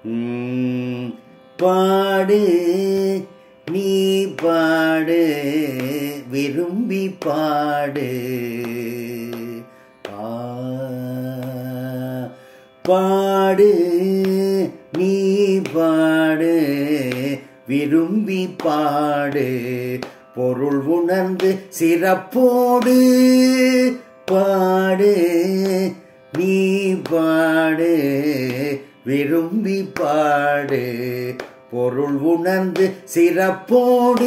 ம், பாடு நீ பாடு விரும்பி பாடு ஆ, பாடு நீ பாடு விரும்பி பாடு பொருள் உணர்ந்து சிறப்போடு பாடு நீ பாடு விரும்பி பாடு பொருள் உணர்ந்து சிறப்போடு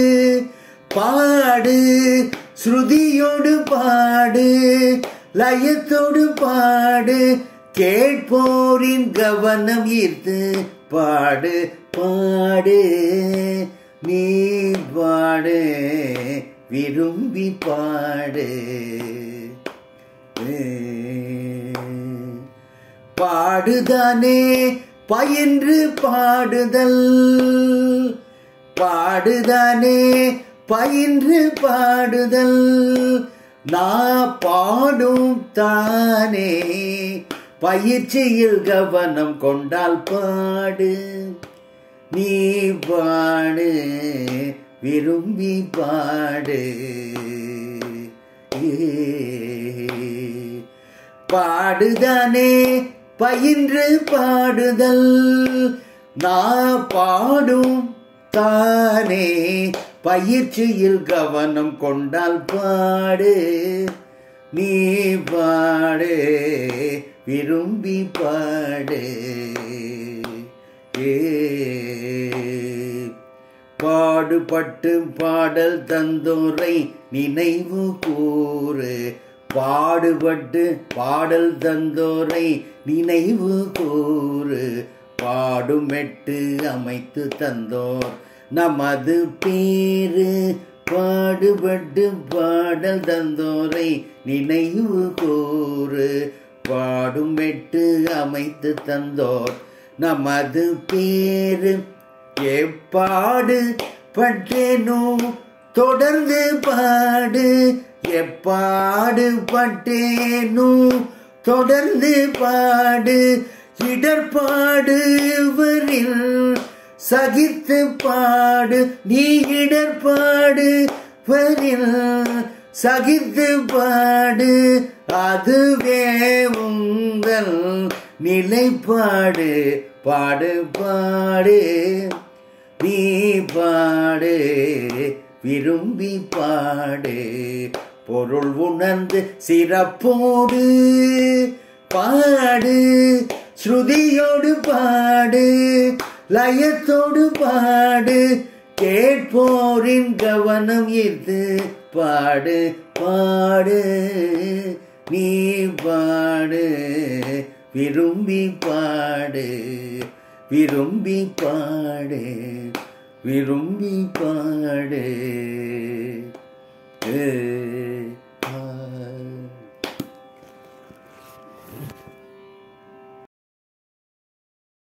பாடு ஸ்ருதியோடு பாடு லயத்தோடு பாடு கேட்போரின் கவனம் ஈர்த்து பாடு பாடு நீ பாடு விரும்பி பாடு பாடுதானே பயின்று பாடுதல் பாடுதானே பயின்று பாடுதல் நான் பாடும் தானே பயிற்சியில் கவனம் கொண்டால் பாடு நீ பாடு விரும்பி பாடு பாடுதானே பயின்று பாடுதல் நான் பாடும் தானே பயிற்சியில் கவனம் கொண்டால் பாடு நீ பாடு விரும்பி பாடு ஏ பாடுபட்டு பாடல் தந்தோரை நினைவு கூறு பாடுபட்டு பாடல் தந்தோரை நினைவு கூறு பாடுமெட்டு அமைத்து தந்தோர் நமது பேரு பாடுபட்டு பாடல் தந்தோரை நினைவு கூறு பாடுமெட்டு அமைத்து தந்தோர் நமது பேரு எப்பாடு பட்டேனோ தொடர்ந்து பாடு எப்பாடு பட்டேனோ தொடர்ந்து பாடு இடர்பாடுவரில் சகித்து பாடு நீ இடர்பாடு வரில் சகித்து பாடு அதுவே உங்கள் நிலைப்பாடு பாடு பாடு நீ பாடு விரும்பி பாடு பொருள் உணர்ந்து சிறப்போடு பாடு ஸ்ருதியோடு பாடு லயத்தோடு பாடு கேட்போரின் கவனம் ஈர்த்து பாடு பாடு நீ பாடு விரும்பி பாடு விரும்பி பாடு விரும்பி பாடு ஏ